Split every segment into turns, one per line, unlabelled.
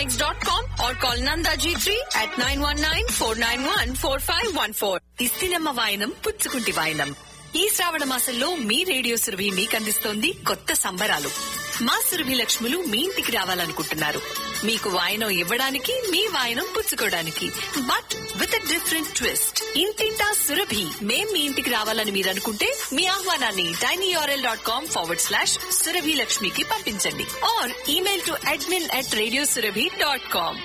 Dynamics.com or call Nanda G3 at 919-491-4514. ఇస్తిలమ్మ వాయనం పుచ్చుకుంటి వాయనం ఈ శ్రావణ మాసంలో మీ రేడియో సురభి మీకు అందిస్తోంది కొత్త సంబరాలు మా సురభి లక్ష్ములు మీ ఇంటికి రావాలనుకుంటున్నారు మీకు వాయనం ఇవ్వడానికి మీ వాయనం పుచ్చుకోవడానికి బట్ విత్ డిఫరెంట్ ట్విస్ట్ ఇంటింటా సురభి మేం మీ ఇంటికి రావాలని మీరు అనుకుంటే మీ ఆహ్వానాన్ని tiny URL dot com forward slash Surabhi లక్ష్మికి పంపించండి or email to admin at radio Surabhi dot com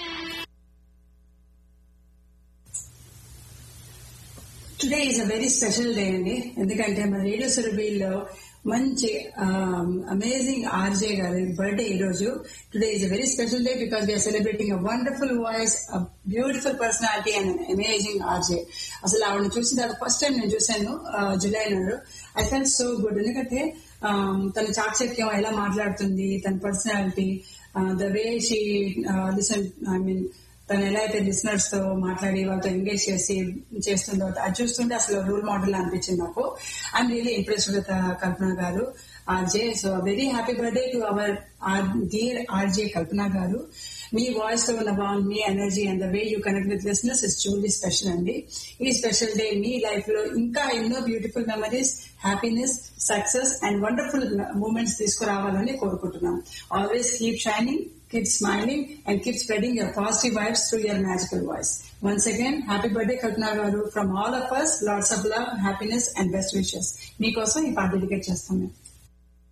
today is a very special day అండి ఎందుకంటే మన రేడియో సురభిలో మంచి అమేజింగ్ ఆర్జే గారి బర్త్డే ఈ రోజు today is a very special day because we are celebrating a wonderful voice a beautiful personality and amazing RJ అసలు ఆవిడ చూసిన తర్వాత ఫస్ట్ టైం నేను చూశాను జులై నాడు ఐ ఫెల్ సో గుడ్ ఎందుకంటే తన చాకచక్యం ఎలా మాట్లాడుతుంది తన personality the way she listen I mean తను ఎలా అయితే లిసనర్స్ తో మాట్లాడి వాళ్ళతో ఎంగేజ్ చేసి చేస్తుందో అది చూస్తుంటే అసలు రోల్ మోడల్ అనిపించింది నాకు I'm really impressed with Kalpana garu RJ so very happy birthday to our dear RJ Kalpana garu మీ వాయిస్ లో ఉన్న బాగుంది మీ energy and the way you connect with listeners is truly special అండి ఈ స్పెషల్ డే మీ లైఫ్ లో ఇంకా ఎన్నో beautiful memories happiness success and wonderful moments తీసుకురావాలని కోరుకుంటున్నాం always keep shining keep smiling and keep spreading your positive vibes through your magical voice. Once again, happy birthday Kalpana Garu from all of us. Lots of love, happiness and best wishes. మీకోసం ఈ పాట dedicate చేస్తాం మేము